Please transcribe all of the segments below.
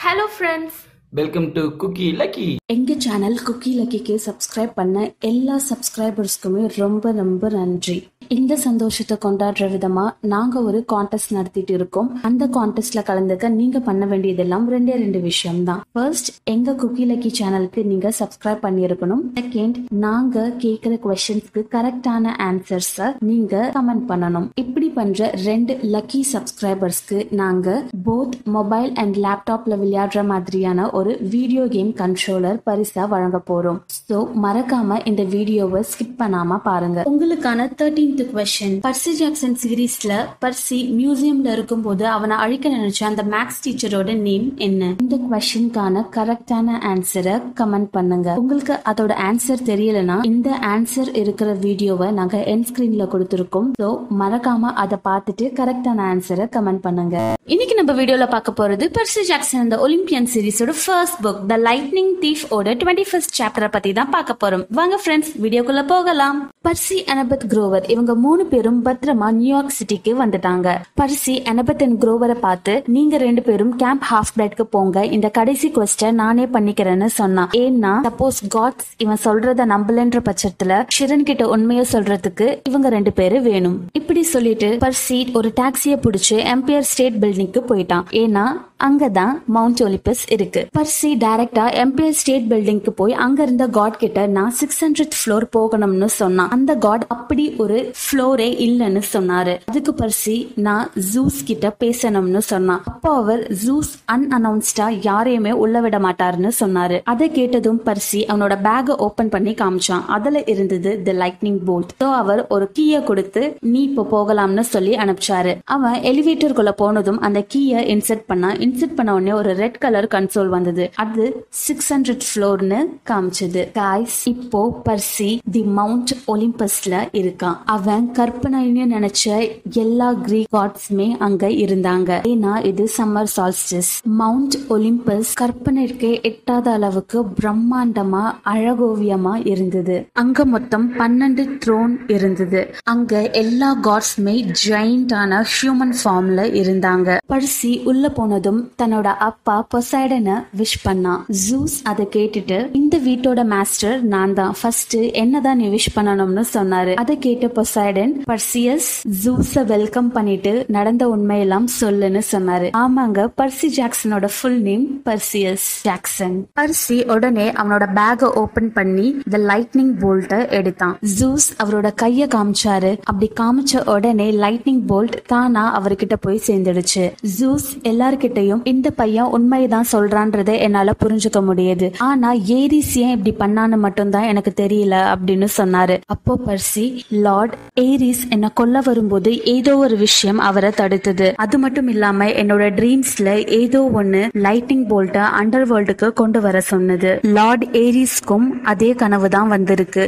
hello friends welcome to cookie lucky எங்க channel cookie லக்கிக்கு subscribe பண்ண எல்லா சப்ஸ்கிரைபர்ஸ்க்குமே ரொம்ப ரொம்ப நன்றி இந்த சந்தோஷத்தை கொண்டாடுற விதமா நாங்க ஒரு கான்டெஸ்ட் நடத்திட்டு இருக்கோம் அந்த கான்டெஸ்ட்ல கலந்துக்க நீங்க பண்ண வேண்டியதெல்லாம் ரெண்டே ரெண்டு விஷயம் தான் ஃபர்ஸ்ட் எங்க குக்கி லக்கி சேனலுக்கு நீங்க சப்ஸ்கிரைப் பண்ணியிருக்கணும் செகண்ட் நாங்க கேக்குற கொஸ்டின்ஸ்க்கு கரெக்டான ஆன்சர்ஸ நீங்க கமெண்ட் பண்ணணும் இப்படி பண்ற ரெண்டு லக்கி சப்ஸ்கிரைபர்ஸ்க்கு நாங்க போத் மொபைல் அண்ட் லேப்டாப்ல விளையாடுற மாதிரியான ஒரு வீடியோ கேம் கண்ட்ரோலர் பரிசா வழங்க போறோம் ஸோ மறக்காம இந்த வீடியோவை ஸ்கிப் பண்ணாம பாருங்க உங்களுக்கான தேர்டீன்த் கொஸ்டின் பர்சி ஜாக்சன் சீரீஸ்ல பர்சி மியூசியம்ல இருக்கும்போது அவனை அழிக்க நினைச்ச அந்த மேக்ஸ் டீச்சரோட நேம் என்ன இந்த கொஸ்டினுக்கான கரெக்டான ஆன்சரை கமெண்ட் பண்ணுங்க உங்களுக்கு அதோட ஆன்சர் தெரியலனா இந்த ஆன்சர் இருக்கிற வீடியோவை நாங்க என் ஸ்கிரீன்ல கொடுத்துருக்கோம் ஸோ மறக்காம அதை பார்த்துட்டு கரெக்டான ஆன்சரை கமெண்ட் பண்ணுங்க இன்னைக்கு நம்ம வீடியோல பார்க்க போறது பர்சி ஜாக்சன் இந்த ஒலிம்பியன் சீரிஸோட first book the lightning thief ஓட டுவெண்ட்டி ஃபர்ஸ்ட் சாப்டரை பத்தி தான் பார்க்க போறோம் வாங்க ஃப்ரெண்ட்ஸ் வீடியோக்குள்ள போகலாம் பர்சி அனபத் குரோவர் இவங்க மூணு பேரும் பத்திரமா நியூயார்க் சிட்டிக்கு வந்துட்டாங்க பர்சி அனபத் அண்ட் குரோவரை பார்த்து நீங்க ரெண்டு பேரும் கேம்ப் ஹாஃப் பிளட்க்கு போங்க இந்த கடைசி கொஸ்ட நானே பண்ணிக்கிறேன்னு சொன்னான் ஏன்னா சப்போஸ் காட்ஸ் இவன் சொல்றத நம்பலன்ற பட்சத்துல ஷிரன் கிட்ட உண்மையை சொல்றதுக்கு இவங்க ரெண்டு பேரும் வேணும் இப்படி சொல்லிட்டு பர்சி ஒரு டாக்ஸிய புடிச்சு எம்பையர் ஸ்டேட் பில்டிங்க்கு போயிட்டான் ஏன்னா அங்கதான் மவுண்ட் ஒலிபஸ் இருக்கு பர்சி டைரக்டா எம்பையர் ஸ்டேட் பில்டிங்க்கு போய் அங்க இருந்த காட் கிட்ட நான் சிக்ஸ் ஹண்ட்ரட் ஃப்ளோர் போகணும்னு சொன்னான் அந்த காட் அப்படி ஒரு ஃப்ளோரே இல்லைன்னு சொன்னாரு அதுக்கு பர்சி நான் ஜூஸ் கிட்ட பேசணும்னு சொன்னான் அப்போ அவர் ஜூஸ் அன்அனௌன்ஸ்டா யாரையுமே உள்ள விட மாட்டாருன்னு சொன்னாரு அதை கேட்டதும் பர்சி அவனோட பேக ஓபன் பண்ணி காமிச்சான் அதுல இருந்தது தி லைட்னிங் போல்ட் ஸோ அவர் ஒரு கீய கொடுத்து நீ இப்போ போகலாம்னு சொல்லி அனுப்பிச்சாரு அவன் எலிவேட்டருக்குள்ள போனதும் அந்த கீய இன்செர்ட் பண்ணா இன்செர்ட் பண்ண உடனே ஒரு ரெட் கலர் கன்சோல் வந்தது அது சிக்ஸ் ஹண்ட்ரட் ஃப்ளோர்னு காமிச்சது காய்ஸ் இப்போ பர்சி தி மவுண்ட் ஒலிம்பஸ்ல இருக்கான் அவன் கற்பனைன்னு நினைச்ச எல்லா கிரீக் காட்ஸுமே அங்க இருந்தாங்க ஏன்னா இது சம்மர் சால்ஸ்டிஸ் மவுண்ட் ஒலிம்பஸ் கற்பனைக்கு எட்டாத அளவுக்கு பிரம்மாண்டமா அழகோவியமா இருந்தது அங்க மொத்தம் பன்னெண்டு த்ரோன் இருந்தது அங்க எல்லா காட்ஸுமே ஜெயிண்டான ஹியூமன் ஃபார்ம்ல இருந்தாங்க பர்சி உள்ள போனதும் தன்னோட அப்பா பொசைடனை விஷ் பண்ணான் ஜூஸ் அதை கேட்டுட்டு இந்த வீட்டோட மாஸ்டர் நான் தான் ஃபர்ஸ்ட் என்னதான் நீ விஷ் பண்ணணும்னு சொன்னாரு அதை கேட்ட பொசைடன் பர்சியஸ் ஜூஸ வெல்கம் பண்ணிட்டு நடந்த உண்மையெல்லாம் சொல்லுன்னு சொன்னாரு ஆமாங்க பர்சி ஜாக்சனோட full name Perseus Jackson Percy உடனே அவனோட பேக ஓபன் பண்ணி த லைட்னிங் போல்ட்ட எடுத்தான் ஜூஸ் அவரோட கைய காமிச்சாரு அப்படி காமிச்ச உடனே லைட்னிங் போல்ட் தானா அவர்கிட்ட போய் சேர்ந்துடுச்சு ஜூஸ் எல்லார்கிட்டயும் இந்த பையன் உண்மைதான் சொல்றான்றதை என்னால புரிஞ்சுக்க முடியுது ஆனா ஏரிஸ் ஏன் இப்படி பண்ணான்னு மட்டும்தான் எனக்கு தெரியல அப்படின்னு சொன்னாரு அப்போ பர்சி லார்ட் ஏரிஸ் என்ன கொல்ல வரும்போது ஏதோ ஒரு விஷயம் அவரை தடுத்தது அது மட்டும் இல்லாம என்னோட ட்ரீம்ஸ்ல ஏதோ ஒண்ணு லைட்டிங் போல்ட்ட அண்டர் வேர்ல்டுக்கு கொண்டு வர சொன்னது லார்ட் ஏரிஸ்க்கும் அதே கனவு தான் வந்திருக்கு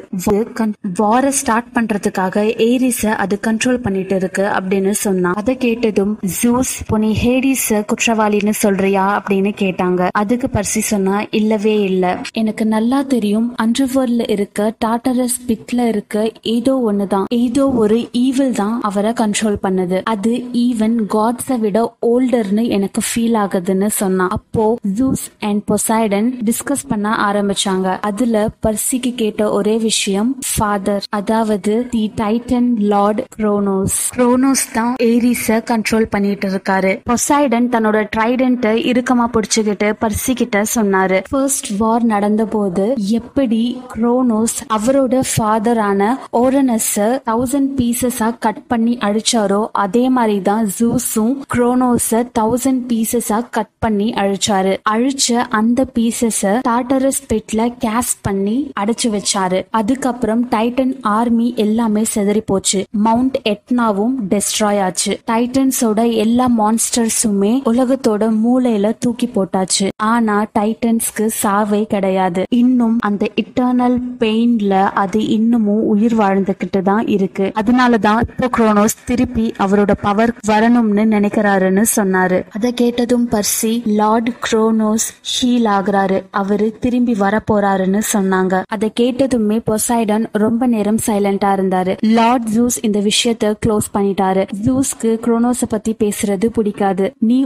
வார ஸ்டார்ட் பண்றதுக்காக ஏரிஸ அது கண்ட்ரோல் பண்ணிட்டு இருக்கு அப்படின்னு சொன்னா அதை கேட்டதும் ஜூஸ் பொனி ஹேடிஸ் குற்றவாளின்னு சொல்றியா அப்படின்னு கேட்டாங்க அதுக்கு பர்சி சொன்னா இல்லவே இல்ல எனக்கு நல்லா தெரியும் அண்டர்வேர்ல்ட்ல இருக்க டாட்டரஸ் பிட்ல இருக்க ஏதோ ஒண்ணுதான் ஏதோ ஒரு ஈவில் தான் அவரை கண்ட்ரோல் பண்ணுது அது ஈவன் காட்ஸை விட ஓல்டர்னு எனக்கு ஃபீல் ஆகுதுன்னு சொன்னா அப்போ ஜூஸ் அண்ட் பொசைடன் டிஸ்கஸ் பண்ண ஆரம்பிச்சாங்க அதுல பர்சிக்கு கேட்ட ஒரே விஷயம் ஃபாதர் அதாவது தி டைட்டன் லார்ட் குரோனோஸ் குரோனோஸ் தான் ஏரிஸ கண்ட்ரோல் பண்ணிட்டு இருக்காரு பொசைடன் தன்னோட ட்ரைடன்ட்டை இறுக்கமா பிடிச்சுக்கிட்டு பர்சி கிட்ட சொன்னாரு ஃபர்ஸ்ட் வார் நடந்த போது எப்படி குரோனோஸ் அவரோட ஃபாதரான ஓரனஸ் தௌசண்ட் பீசஸா கட் பண்ணி அழிச்சாரோ அதே மாதிரி தான் ஜூஸும் குரோனோஸ தௌசண்ட் பீசஸா கட் பண்ணி அழிச்சாரு அழிச்ச அந்த பீசஸ டாட்டரஸ் பெட்ல கேஸ் பண்ணி அடைச்சு வச்சாரு அதுக்கப்புறம் டைட்டன் ஆர்மி எல்லாமே செதறி போச்சு மவுண்ட் எட்னாவும் டெஸ்ட்ராய் ஆச்சு டைட்டன்ஸோட எல்லா மான்ஸ்டர்ஸுமே உலகத்தோட மூளையில தூக்கி போட்டாச்சு ஆனா டைட்டன்ஸ்க்கு சாவே கிடையாது இன்னும் அந்த இட்டர்னல் பெயின்ல அது இன்னமும் உயிர் வாழ்ந்துகிட்டு தான் இருக்கு அதனாலதான் இப்போ குரோனோஸ் திருப்பி அவரோட பவர் வரணும்னு நினைக்கிறாருன்னு சொன்னாரு அதை கேட்டதும் பர்சி லார்ட் குரோனோஸ் ஹீல் ஆகுறாரு அவரு திரும்பி வர போறாருன்னு சொன்னாங்க அதை கேட்டதுமே பொசைடன் ரொம்ப நேரம் சைலண்டா இருந்தாரு லார்ட் ஜூஸ் இந்த விஷயத்த க்ளோஸ் பண்ணிட்டாரு ஜூஸ்க்கு குரோனோஸ பத்தி பேசுறது பிடிக்காது நீ உன்னோட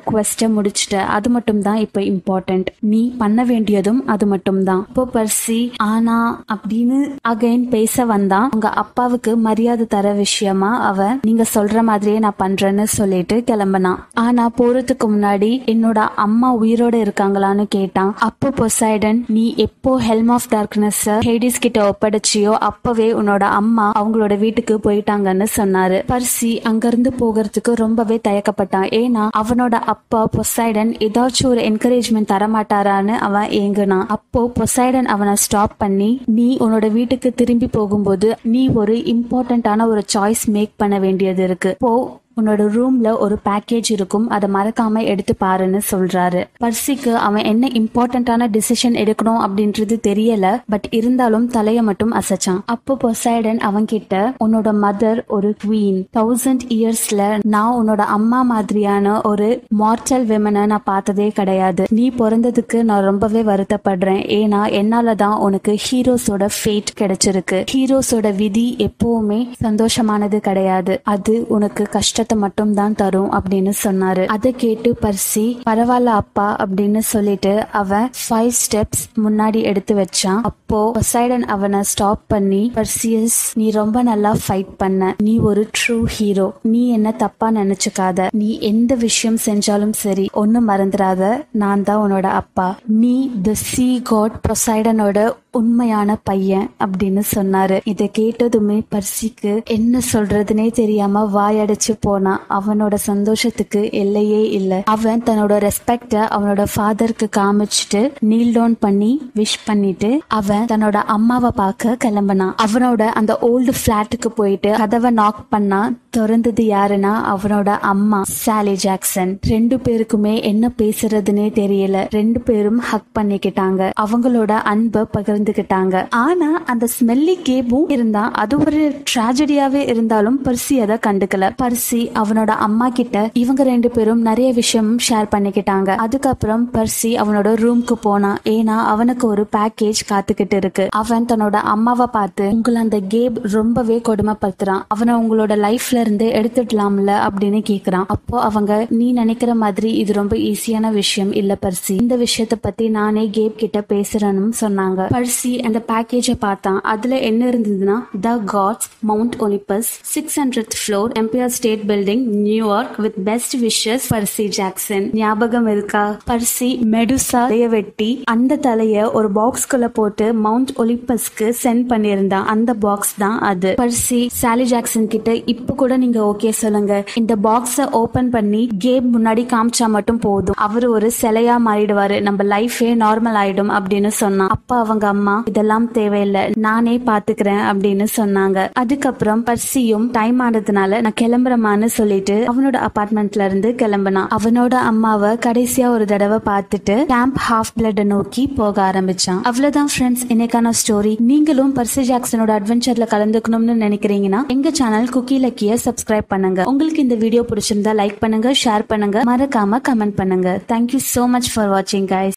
குவெஸ்ட முடிச்சிட்ட அது மட்டும் தான் இப்போ இம்பார்ட்டன்ட் நீ பண்ண வேண்டியதும் அது மட்டும் தான் இப்போ பர்சி ஆனா அப்படின்னு அகைன் பேச வந்தான் உங்க அப்பாவுக்கு மரியாதை தர விஷயமா அவ நீங்க சொல்ற மாதிரியே நான் பண்றேன்னு சொல்லிட்டு கிளம்பினான் ஆனா போறதுக்கு முன்னாடி என்னோட அம்மா உயிரோட இருக்காங்களான்னு கேட்டான் அப்போ பொசைடன் நீ எப்போ ஹெல்ம் ஆஃப் டார்க்னஸ் ஹேடிஸ் கிட்ட ஒப்படைச்சியோ அப்பவே உன்னோட அம்மா அவங்களோட வீட்டுக்கு போயிட்டாங்கன்னு சொன்னாரு பர்சி அங்கிருந்து போகிறதுக்கு ரொம்பவே தயக்கப்பட்டான் ஏன்னா அவனோட அப்பா பொசைடன் ஏதாச்சும் ஒரு என்கரேஜ்மெண்ட் தரமாட்டாரான்னு அவன் ஏங்குனான் அப்போ பொசைடன் அவனை ஸ்டாப் பண்ணி நீ உன்னோட வீட்டுக்கு திரும்பி போகும்போது நீ ஒரு இம்பார்ட்டன்டான ஒரு சாய்ஸ் மேக் பண்ண வேண்டியது இருக்கு போ உன்னோட ரூம்ல ஒரு பேக்கேஜ் இருக்கும் அதை மறக்காம எடுத்து பாருன்னு சொல்றாரு பர்சிக்கு அவன் என்ன இம்பார்ட்டன்டான டிசிஷன் எடுக்கணும் அப்படின்றது தெரியல பட் இருந்தாலும் தலைய மட்டும் அசைச்சான் அப்போ பொசைடன் அவன் கிட்ட உன்னோட மதர் ஒரு குவீன் தௌசண்ட் இயர்ஸ்ல நான் உன்னோட அம்மா மாதிரியான ஒரு மார்டல் விமனை நான் பார்த்ததே கிடையாது நீ பிறந்ததுக்கு நான் ரொம்பவே வருத்தப்படுறேன் ஏன்னா என்னால தான் உனக்கு ஹீரோஸோட ஃபேட் கிடைச்சிருக்கு ஹீரோஸோட விதி எப்பவுமே சந்தோஷமானது கிடையாது அது உனக்கு கஷ்டத்தை மட்டும் தான் தரும் அப்படின்னு சொன்னாரு அதை கேட்டு பர்சி பரவாயில்ல அப்பா அப்படின்னு சொல்லிட்டு அவன் ஃபைவ் ஸ்டெப்ஸ் முன்னாடி எடுத்து வச்சான் அப்போ பொசைடன் அவனை ஸ்டாப் பண்ணி பர்சியஸ் நீ ரொம்ப நல்லா ஃபைட் பண்ண நீ ஒரு ட்ரூ ஹீரோ நீ என்ன தப்பா நினைச்சுக்காத நீ எந்த விஷயம் செஞ்சாலும் சரி ஒன்னும் மறந்துடாத நான் தான் உன்னோட அப்பா நீ த சி காட் பொசைடனோட உண்மையான பையன் அப்படின்னு சொன்னாரு இதை கேட்டதுமே பர்சிக்கு என்ன சொல்றதுனே தெரியாம வாயடைச்சு போனான் அவனோட சந்தோஷத்துக்கு எல்லையே இல்ல அவன் தன்னோட ரெஸ்பெக்ட அவனோட ஃபாதருக்கு காமிச்சிட்டு நீல் டவுன் பண்ணி விஷ் பண்ணிட்டு அவன் தன்னோட அம்மாவை பார்க்க கிளம்பினான் அவனோட அந்த ஓல்டு பிளாட்டுக்கு போயிட்டு கதவை நாக் பண்ணா திறந்தது யாருன்னா அவனோட அம்மா சாலி ஜாக்சன் ரெண்டு பேருக்குமே என்ன பேசுறதுனே தெரியல ரெண்டு பேரும் ஹக் பண்ணிக்கிட்டாங்க அவங்களோட அன்பை பகிர்ந்துக்கிட்டாங்க ஆனா அந்த ஸ்மெல்லி கேபும் இருந்தா அது ஒரு ட்ராஜடியாவே இருந்தாலும் பர்சி அதை கண்டுக்கல பர்சி அவனோட அம்மா கிட்ட இவங்க ரெண்டு பேரும் நிறைய விஷயம் ஷேர் பண்ணிக்கிட்டாங்க அதுக்கப்புறம் பர்சி அவனோட ரூம்க்கு போனான் ஏன்னா அவனுக்கு ஒரு பேக்கேஜ் காத்துக்கிட்டு இருக்கு அவன் தன்னோட அம்மாவை பார்த்து உங்களை அந்த கேப் ரொம்பவே கொடுமைப்படுத்துறான் அவனை உங்களோட லைஃப்ல இருந்து எடுத்துடலாம்ல அப்படின்னு கேக்குறான் அப்போ அவங்க நீ நினைக்கிற மாதிரி இது ரொம்ப ஈஸியான விஷயம் இல்ல பர்சி இந்த விஷயத்த பத்தி நானே கேப் கிட்ட பேசுறேன்னு சொன்னாங்க பர்சி அந்த பேக்கேஜை பார்த்தான் அதுல என்ன இருந்ததுன்னா the gods Mount Olympus six hundred floor Empire State Building New York with best wishes Percy Jackson ஞாபகம் இருக்கா பர்சி மெடுசா தலைய வெட்டி அந்த தலைய ஒரு பாக்ஸ்குள்ள போட்டு மவுண்ட் ஒலிபஸ்க்கு சென்ட் பண்ணியிருந்தான் அந்த பாக்ஸ் தான் அது பர்சி சாலி ஜாக்சன் கிட்ட இப்ப கூட நீங்க ஓகே சொல்லுங்க இந்த பாக்ஸ ஓபன் பண்ணி கேம் முன்னாடி காமிச்சா மட்டும் போதும் அவர் ஒரு சிலையா மாறிடுவாரு நம்ம லைஃபே நார்மல் ஆயிடும் அப்படின்னு சொன்னான் அப்ப அவங்க அம்மா இதெல்லாம் தேவையில்லை நானே பாத்துக்கிறேன் அப்படின்னு சொன்னாங்க அதுக்கப்புறம் பர்சியும் டைம் ஆனதுனால நான் கிளம்புறமான்னு சொல்லிட்டு அவனோட அபார்ட்மெண்ட்ல இருந்து கிளம்பினான் அவனோட அம்மாவை கடைசியா ஒரு தடவை பார்த்துட்டு கேம்ப் ஹாஃப் பிளட் நோக்கி போக ஆரம்பிச்சான் அவ்வளவுதான் ஃப்ரெண்ட்ஸ் இன்னைக்கான ஸ்டோரி நீங்களும் பர்சி ஜாக்சனோட அட்வென்ச்சர்ல கலந்துக்கணும்னு நினைக்கிறீங்கன்னா எங்க சேனல் குக்கி லக்கிய சப்ஸ்கிரைப் பண்ணுங்க உங்களுக்கு இந்த வீடியோ பிடிச்சிருந்தா லைக் பண்ணுங்க ஷேர் பண்ணுங்க மறக்காம கமெண்ட் பண்ணுங்க தேங்க்யூ so மச் ஃபார் வாட்சிங் guys